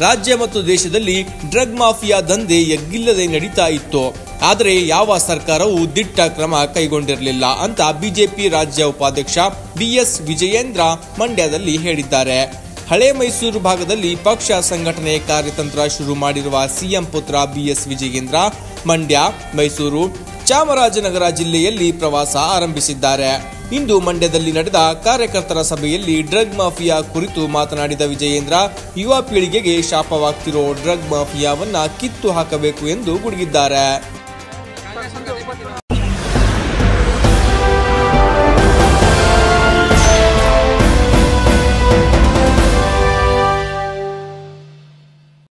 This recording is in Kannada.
ರಾಜ್ಯ ಮತ್ತು ದೇಶದಲ್ಲಿ ಡ್ರಗ್ ಮಾಫಿಯಾ ದಂಧೆ ಎಗ್ಗಿಲ್ಲದೆ ನಡೀತಾ ಇತ್ತು ಆದರೆ ಯಾವ ಸರ್ಕಾರವೂ ದಿಟ್ಟ ಕ್ರಮ ಕೈಗೊಂಡಿರಲಿಲ್ಲ ಅಂತ ಬಿಜೆಪಿ ರಾಜ್ಯ ಉಪಾಧ್ಯಕ್ಷ ಬಿಎಸ್ ವಿಜಯೇಂದ್ರ ಮಂಡ್ಯದಲ್ಲಿ ಹೇಳಿದ್ದಾರೆ ಹಳೆ ಮೈಸೂರು ಭಾಗದಲ್ಲಿ ಪಕ್ಷ ಸಂಘಟನೆ ಕಾರ್ಯತಂತ್ರ ಶುರು ಮಾಡಿರುವ ಸಿಎಂ ಪುತ್ರ ಬಿಎಸ್ ವಿಜಯೇಂದ್ರ ಮಂಡ್ಯ ಮೈಸೂರು ಚಾಮರಾಜನಗರ ಜಿಲ್ಲೆಯಲ್ಲಿ ಪ್ರವಾಸ ಆರಂಭಿಸಿದ್ದಾರೆ ಇಂದು ಮಂಡ್ಯದಲ್ಲಿ ನಡೆದ ಕಾರ್ಯಕರ್ತರ ಸಭೆಯಲ್ಲಿ ಡ್ರಗ್ ಮಾಫಿಯಾ ಕುರಿತು ಮಾತನಾಡಿದ ವಿಜಯೇಂದ್ರ ಯುವ ಪೀಳಿಗೆಗೆ ಶಾಪವಾಗ್ತಿರೋ ಡ್ರಗ್ ಮಾಫಿಯಾವನ್ನ ಕಿತ್ತು ಹಾಕಬೇಕು ಎಂದು ಗುಡುಗಿದ್ದಾರೆ